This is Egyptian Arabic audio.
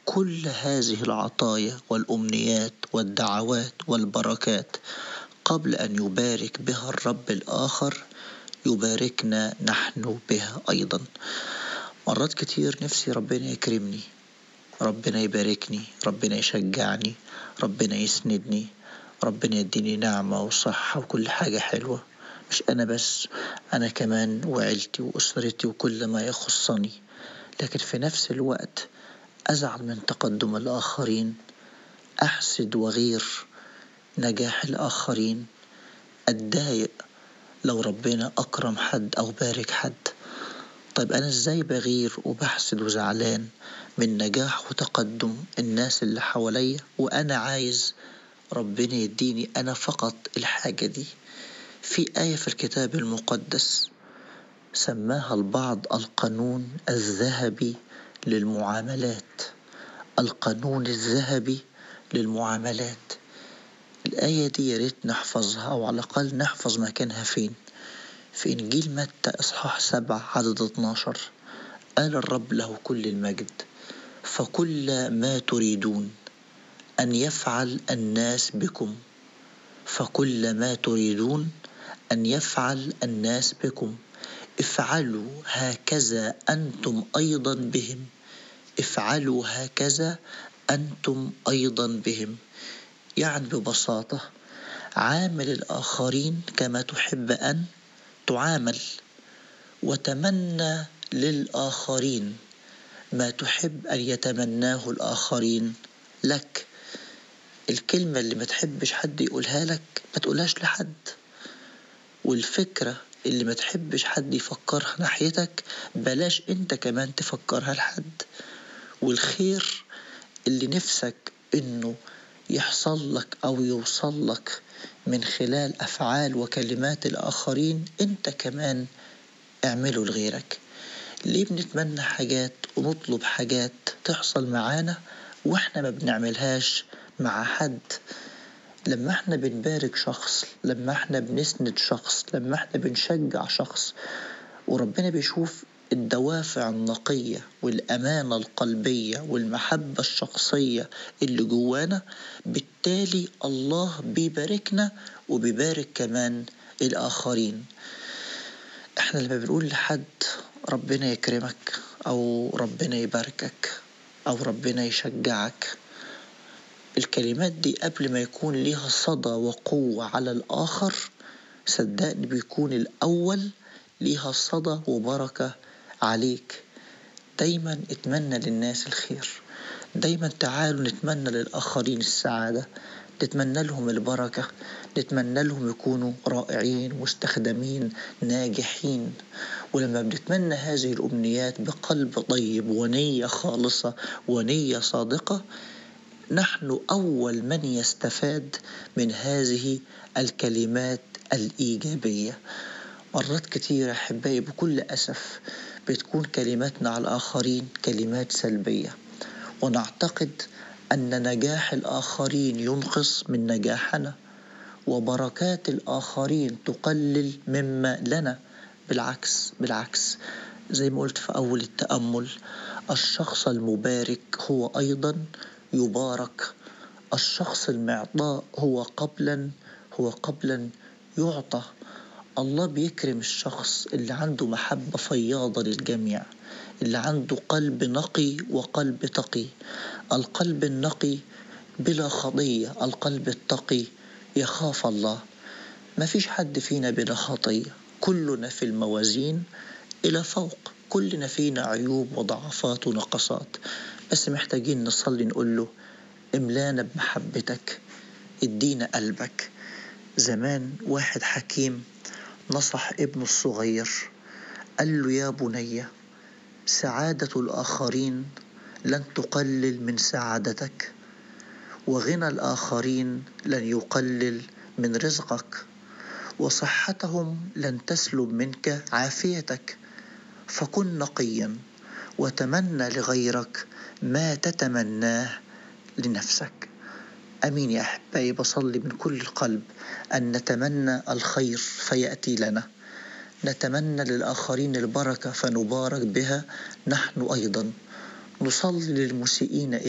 كل هذه العطايا والأمنيات والدعوات والبركات قبل أن يبارك بها الرب الآخر يباركنا نحن بها أيضا مرات كتير نفسي ربنا يكرمني ربنا يباركني ربنا يشجعني ربنا يسندني ربنا يديني نعمة وصحة وكل حاجة حلوة مش أنا بس أنا كمان وعيلتي وأسرتي وكل ما يخصني لكن في نفس الوقت أزعل من تقدم الآخرين أحسد وغير نجاح الآخرين أتضايق لو ربنا أكرم حد أو بارك حد طيب أنا إزاي بغير وبحسد وزعلان من نجاح وتقدم الناس اللي حواليا وأنا عايز ربنا يديني أنا فقط الحاجة دي في آية في الكتاب المقدس سماها البعض القانون الذهبي للمعاملات القانون الذهبي للمعاملات الآية دي يا ريت نحفظها أو على الأقل نحفظ مكانها فين في إنجيل متى إصحاح سبعة عدد 12 قال الرب له كل المجد فكل ما تريدون أن يفعل الناس بكم فكل ما تريدون أن يفعل الناس بكم افعلوا هكذا أنتم أيضا بهم افعلوا هكذا أنتم أيضا بهم يعني ببساطة عامل الآخرين كما تحب أن تعامل وتمنى للآخرين ما تحب أن يتمناه الآخرين لك الكلمة اللي ما تحبش حد يقولها لك ما تقولهاش لحد والفكرة اللي ما تحبش حد يفكرها ناحيتك بلاش انت كمان تفكرها لحد والخير اللي نفسك انه يحصل لك او يوصل لك من خلال افعال وكلمات الاخرين انت كمان اعمله لغيرك ليه بنتمنى حاجات ونطلب حاجات تحصل معانا واحنا ما بنعملهاش مع حد لما احنا بنبارك شخص لما احنا بنسند شخص لما احنا بنشجع شخص وربنا بيشوف الدوافع النقية والأمانة القلبية والمحبة الشخصية اللي جوانا بالتالي الله بيباركنا وبيبارك كمان الآخرين احنا لما بنقول لحد ربنا يكرمك أو ربنا يباركك أو ربنا يشجعك الكلمات دي قبل ما يكون ليها صدى وقوة على الآخر صدقني بيكون الأول ليها صدى وبركة عليك دايما اتمنى للناس الخير دايما تعالوا نتمنى للآخرين السعادة نتمنى لهم البركة نتمنى لهم يكونوا رائعين مستخدمين ناجحين ولما بنتمنى هذه الأمنيات بقلب طيب ونية خالصة ونية صادقة نحن أول من يستفاد من هذه الكلمات الإيجابية مرات كثيرة أحبائي بكل أسف بتكون كلماتنا على الآخرين كلمات سلبية ونعتقد أن نجاح الآخرين ينقص من نجاحنا وبركات الآخرين تقلل مما لنا بالعكس بالعكس زي ما قلت في أول التأمل الشخص المبارك هو أيضا يبارك الشخص المعطاء هو قبلا هو قبلا يعطى الله بيكرم الشخص اللي عنده محبة فياضة للجميع اللي عنده قلب نقي وقلب تقي القلب النقي بلا خطية القلب التقي يخاف الله ما فيش حد فينا بلا خطية كلنا في الموازين إلى فوق كلنا فينا عيوب وضعفات ونقصات بس محتاجين نصلي نقول له املانا بمحبتك ادينا قلبك زمان واحد حكيم نصح ابنه الصغير قال له يا بني سعادة الآخرين لن تقلل من سعادتك وغنى الآخرين لن يقلل من رزقك وصحتهم لن تسلب منك عافيتك فكن نقيا وتمنى لغيرك ما تتمناه لنفسك امين يا احبائي بصلي من كل القلب ان نتمنى الخير فياتي لنا نتمنى للاخرين البركه فنبارك بها نحن ايضا نصلي للمسيئين